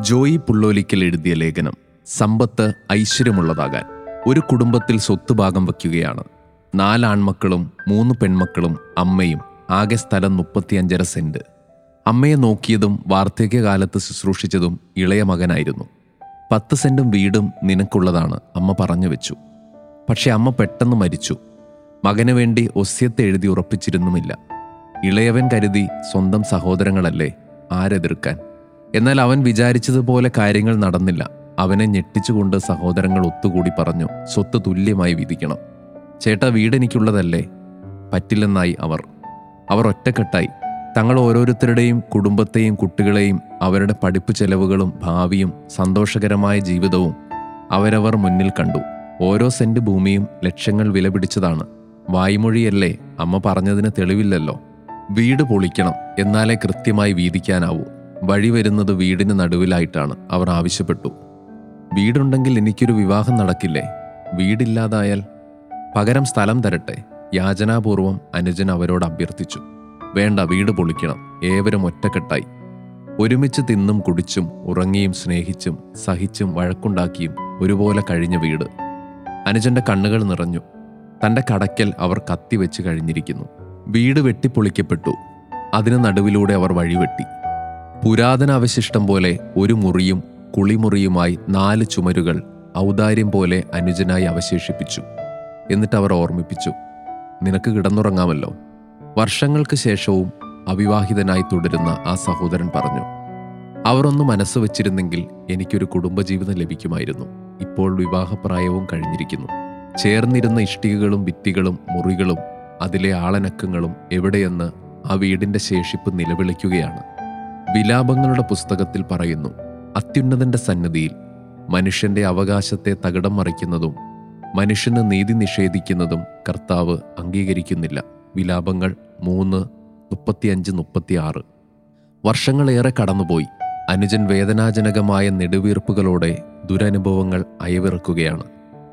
ജോയി പുള്ളോലിക്കൽ എഴുതിയ ലേഖനം സമ്പത്ത് ഐശ്വര്യമുള്ളതാകാൻ ഒരു കുടുംബത്തിൽ സ്വത്ത് ഭാഗം വയ്ക്കുകയാണ് നാലാൺമക്കളും മൂന്ന് പെൺമക്കളും അമ്മയും ആകെ സ്ഥലം മുപ്പത്തിയഞ്ചര സെന്റ് അമ്മയെ നോക്കിയതും വാർദ്ധക്യകാലത്ത് ശുശ്രൂഷിച്ചതും ഇളയ മകനായിരുന്നു പത്ത് സെന്റും വീടും നിനക്കുള്ളതാണ് അമ്മ പറഞ്ഞു വെച്ചു പക്ഷെ അമ്മ പെട്ടെന്ന് മരിച്ചു മകന് വേണ്ടി ഒസ്യത്തെ എഴുതി ഉറപ്പിച്ചിരുന്നുമില്ല ഇളയവൻ കരുതി സ്വന്തം സഹോദരങ്ങളല്ലേ ആരെതിർക്കാൻ എന്നാൽ അവൻ വിചാരിച്ചതുപോലെ കാര്യങ്ങൾ നടന്നില്ല അവനെ ഞെട്ടിച്ചുകൊണ്ട് സഹോദരങ്ങൾ ഒത്തുകൂടി പറഞ്ഞു സ്വത്ത് തുല്യമായി വിധിക്കണം ചേട്ടാ വീടെനിക്കുള്ളതല്ലേ പറ്റില്ലെന്നായി അവർ അവർ ഒറ്റക്കെട്ടായി തങ്ങൾ ഓരോരുത്തരുടെയും കുടുംബത്തെയും കുട്ടികളെയും അവരുടെ പഠിപ്പ് ചെലവുകളും ഭാവിയും സന്തോഷകരമായ ജീവിതവും അവരവർ മുന്നിൽ കണ്ടു ഓരോ സെന്റ് ഭൂമിയും ലക്ഷങ്ങൾ വില പിടിച്ചതാണ് വായ്മൊഴിയല്ലേ അമ്മ പറഞ്ഞതിന് തെളിവില്ലല്ലോ വീട് പൊളിക്കണം എന്നാലേ കൃത്യമായി വീതിക്കാനാവൂ വഴി വരുന്നത് വീടിന് നടുവിലായിട്ടാണ് അവർ ആവശ്യപ്പെട്ടു വീടുണ്ടെങ്കിൽ എനിക്കൊരു വിവാഹം നടക്കില്ലേ വീടില്ലാതായാൽ പകരം സ്ഥലം തരട്ടെ യാചനാപൂർവം അനുജൻ അവരോട് അഭ്യർത്ഥിച്ചു വേണ്ട വീട് പൊളിക്കണം ഏവരും ഒറ്റക്കെട്ടായി ഒരുമിച്ച് തിന്നും കുടിച്ചും ഉറങ്ങിയും സ്നേഹിച്ചും സഹിച്ചും വഴക്കുണ്ടാക്കിയും ഒരുപോലെ കഴിഞ്ഞ വീട് അനുജന്റെ കണ്ണുകൾ നിറഞ്ഞു തന്റെ കടയ്ക്കൽ അവർ കത്തിവെച്ച് കഴിഞ്ഞിരിക്കുന്നു വീട് വെട്ടിപ്പൊളിക്കപ്പെട്ടു അതിന് നടുവിലൂടെ അവർ വഴിവെട്ടി പുരാതന അവശിഷ്ടം പോലെ ഒരു മുറിയും കുളിമുറിയുമായി നാല് ചുമരുകൾ ഔദാര്യം പോലെ അനുജനായി അവശേഷിപ്പിച്ചു എന്നിട്ട് അവർ ഓർമ്മിപ്പിച്ചു നിനക്ക് കിടന്നുറങ്ങാമല്ലോ വർഷങ്ങൾക്ക് ശേഷവും അവിവാഹിതനായി തുടരുന്ന ആ സഹോദരൻ പറഞ്ഞു അവർ ഒന്ന് മനസ്സ് വച്ചിരുന്നെങ്കിൽ എനിക്കൊരു കുടുംബജീവിതം ലഭിക്കുമായിരുന്നു ഇപ്പോൾ വിവാഹപ്രായവും കഴിഞ്ഞിരിക്കുന്നു ചേർന്നിരുന്ന ഇഷ്ടികകളും ഭിത്തികളും മുറികളും അതിലെ ആളനക്കങ്ങളും എവിടെയെന്ന് ആ വീടിന്റെ ശേഷിപ്പ് നിലവിളിക്കുകയാണ് വിലാപങ്ങളുടെ പുസ്തകത്തിൽ പറയുന്നു അത്യുന്നതന്റെ സന്നിധിയിൽ മനുഷ്യന്റെ അവകാശത്തെ തകിടം മറിക്കുന്നതും മനുഷ്യന് നീതി നിഷേധിക്കുന്നതും കർത്താവ് അംഗീകരിക്കുന്നില്ല വിലാപങ്ങൾ മൂന്ന് മുപ്പത്തിയഞ്ച് മുപ്പത്തിയാറ് വർഷങ്ങളേറെ കടന്നുപോയി അനുജൻ വേദനാജനകമായ നെടുവീർപ്പുകളോടെ ദുരനുഭവങ്ങൾ അയവിറക്കുകയാണ്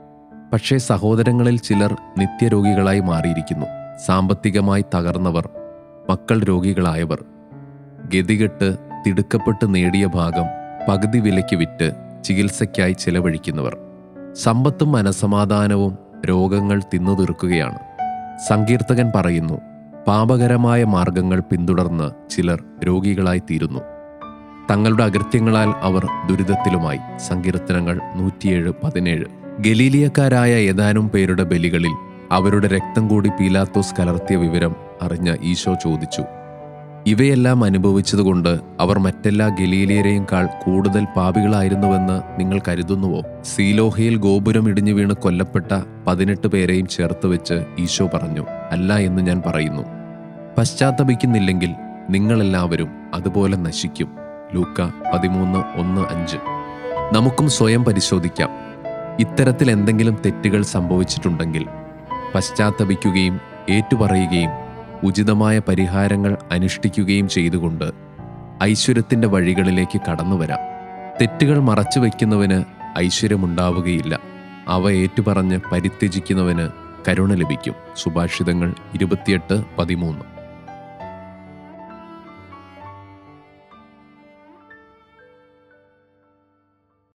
പക്ഷേ സഹോദരങ്ങളിൽ ചിലർ നിത്യരോഗികളായി മാറിയിരിക്കുന്നു സാമ്പത്തികമായി തകർന്നവർ മക്കൾ രോഗികളായവർ ഗതികെട്ട് തിടുക്കപ്പെട്ട് നേടിയ ഭാഗം പകുതി വിലയ്ക്ക് വിറ്റ് ചികിത്സയ്ക്കായി ചെലവഴിക്കുന്നവർ സമ്പത്തും മനസമാധാനവും രോഗങ്ങൾ തിന്നു തീർക്കുകയാണ് സങ്കീർത്തകൻ പറയുന്നു പാപകരമായ മാർഗങ്ങൾ പിന്തുടർന്ന് ചിലർ രോഗികളായി തീരുന്നു തങ്ങളുടെ അകൃത്യങ്ങളാൽ അവർ ദുരിതത്തിലുമായി സങ്കീർത്തനങ്ങൾ നൂറ്റിയേഴ് പതിനേഴ് ഗലീലിയക്കാരായ ഏതാനും പേരുടെ ബലികളിൽ അവരുടെ രക്തം കൂടി പീലാത്തോസ് കലർത്തിയ വിവരം അറിഞ്ഞ ഈശോ ചോദിച്ചു ഇവയെല്ലാം അനുഭവിച്ചതുകൊണ്ട് അവർ മറ്റെല്ലാ ഗലീലിയരെയുംക്കാൾ കൂടുതൽ പാപികളായിരുന്നുവെന്ന് നിങ്ങൾ കരുതുന്നുവോ സീലോഹയിൽ ഗോപുരം ഇടിഞ്ഞു വീണ് കൊല്ലപ്പെട്ട പതിനെട്ട് പേരെയും ചേർത്ത് വെച്ച് ഈശോ പറഞ്ഞു അല്ല എന്ന് ഞാൻ പറയുന്നു പശ്ചാത്തപിക്കുന്നില്ലെങ്കിൽ നിങ്ങളെല്ലാവരും അതുപോലെ നശിക്കും ലൂക്ക പതിമൂന്ന് ഒന്ന് അഞ്ച് നമുക്കും സ്വയം പരിശോധിക്കാം ഇത്തരത്തിൽ എന്തെങ്കിലും തെറ്റുകൾ സംഭവിച്ചിട്ടുണ്ടെങ്കിൽ പശ്ചാത്തപിക്കുകയും ഏറ്റുപറയുകയും ഉചിതമായ പരിഹാരങ്ങൾ അനുഷ്ഠിക്കുകയും ചെയ്തുകൊണ്ട് ഐശ്വര്യത്തിൻ്റെ വഴികളിലേക്ക് കടന്നു വരാം തെറ്റുകൾ മറച്ചു വയ്ക്കുന്നവന് ഐശ്വര്യമുണ്ടാവുകയില്ല അവ ഏറ്റുപറഞ്ഞ് പരിത്യജിക്കുന്നവന് കരുണ ലഭിക്കും സുഭാഷിതങ്ങൾ ഇരുപത്തിയെട്ട് പതിമൂന്ന്